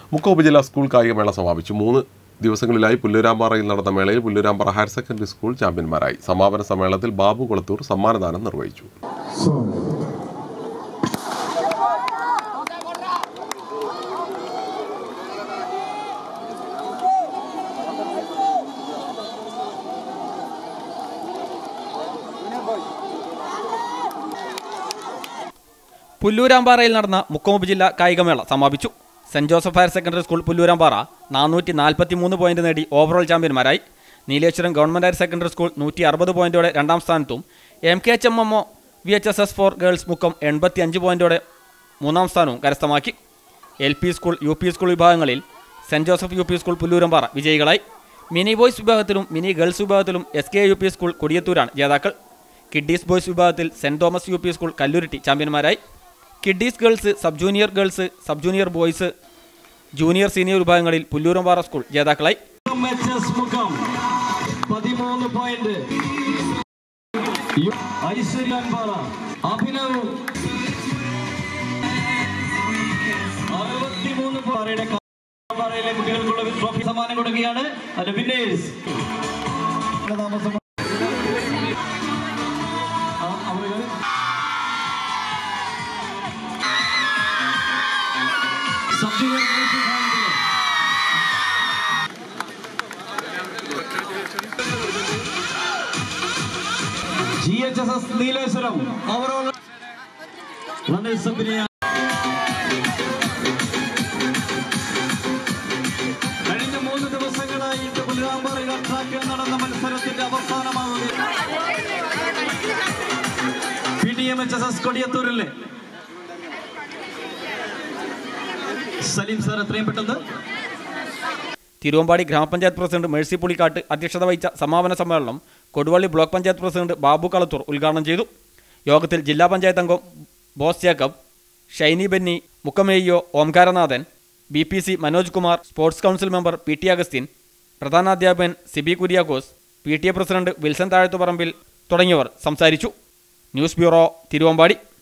മുക്കം ഉപജില്ലാ സ്കൂൾ കായികമേള സമാപിച്ചു മൂന്ന് ദിവസങ്ങളിലായി പുല്ലൂരാമ്പാറയിൽ നടന്ന മേളയിൽ പുല്ലൂരാമ്പാറ ഹയർ സെക്കൻഡറി സ്കൂൾ ചാമ്പ്യന്മാരായി സമാപന സമ്മേളനത്തിൽ ബാബു കുളത്തൂർ സമ്മാനദാനം നിർവഹിച്ചു പുല്ലൂരാമ്പാറയിൽ നടന്ന മുക്കം ഉപജില്ല കായികമേള സമാപിച്ചു saint Joseph higher secondary school Pullurampara നാനൂറ്റി നാൽപ്പത്തി മൂന്ന് പോയിന്റ് നേടി ഓവറോൾ ചാമ്പ്യന്മാരായി Neeleswaram government higher secondary school നൂറ്റി അറുപത് പോയിന്റോടെ രണ്ടാം സ്ഥാനത്തും M K H M M O V H S S for girls Mukkam എൺപത്തി അഞ്ച് പോയിന്റോടെ മൂന്നാം സ്ഥാനവും കരസ്ഥമാക്കി L P school U P school വിഭാഗങ്ങളിൽ saint Joseph U P school Pullurampara വിജയികളായി മിനി ബോയ്സ് വിഭാഗത്തിലും മിനി ഗേൾസ് വിഭാഗത്തിലും S K U P school കൊടിയത്തൂരാണ് ജേതാക്കൾ കിഡ്ഡീസ് ബോയ്സ് വിഭാഗത്തിൽ saint Thomas U P school Kalluruthi ചാമ്പ്യന്മാരായി kiddies girls sub junior girls sub junior boys junior senior വിഭാഗങ്ങളിൽ Pullurampara school ജേതാക്കളായി എച്ച് എസ് മുഖം പതിമൂന്ന് പോയിന്റ് ഐശ്വര്യാൻപാറ അഭിനവ് അറുപത്തിമൂന്ന് പാറയുടെ പാറയിലെ കുട്ടികൾക്കുള്ള ട്രോഫി സമ്മാനം കൊടുക്കുകയാണ് അതിന്റെ വിന്നേഴ്സ് താമസം ആ, അവരുകൾ സബ് ജൂനിയർ ഗേൾസ് വിഭാഗത്തിലെ G H S S Neeleswaram overall runners അപ്പിനെ കഴിഞ്ഞ മൂന്ന് ദിവസങ്ങളായിട്ട് പുലിരാമ്പാറയിൽ ട്രാക്കിൽ നടന്ന മത്സരത്തിന്റെ അവസാനമാവുക P T M H S S കൊടിയത്തൂരിലെ സലീം സാർ എത്രയും പെട്ടെന്ന് തിരുവമ്പാടി ഗ്രാമപഞ്ചായത്ത് പ്രസിഡന്റ് മേഴ്സി പുളിക്കാട്ട് അധ്യക്ഷത വഹിച്ച സമാപന സമ്മേളനം കൊടുവള്ളി ബ്ലോക്ക് പഞ്ചായത്ത് പ്രസിഡന്റ് ബാബു കളത്തൂർ ഉദ്ഘാടനം ചെയ്തു യോഗത്തിൽ ജില്ലാ പഞ്ചായത്ത് അംഗം ബോസ് ജേക്കബ് ഷൈനി ബെന്നി മുക്കമേയ്യോ Omkaranathan B P C Manoj Kumar sports council member P T Augustine പ്രധാനാധ്യാപകൻ Siby Kuriakose P T A president Wilson Thazhathuparambil തുടങ്ങിയവർ സംസാരിച്ചു ന്യൂസ് ബ്യൂറോ തിരുവമ്പാടി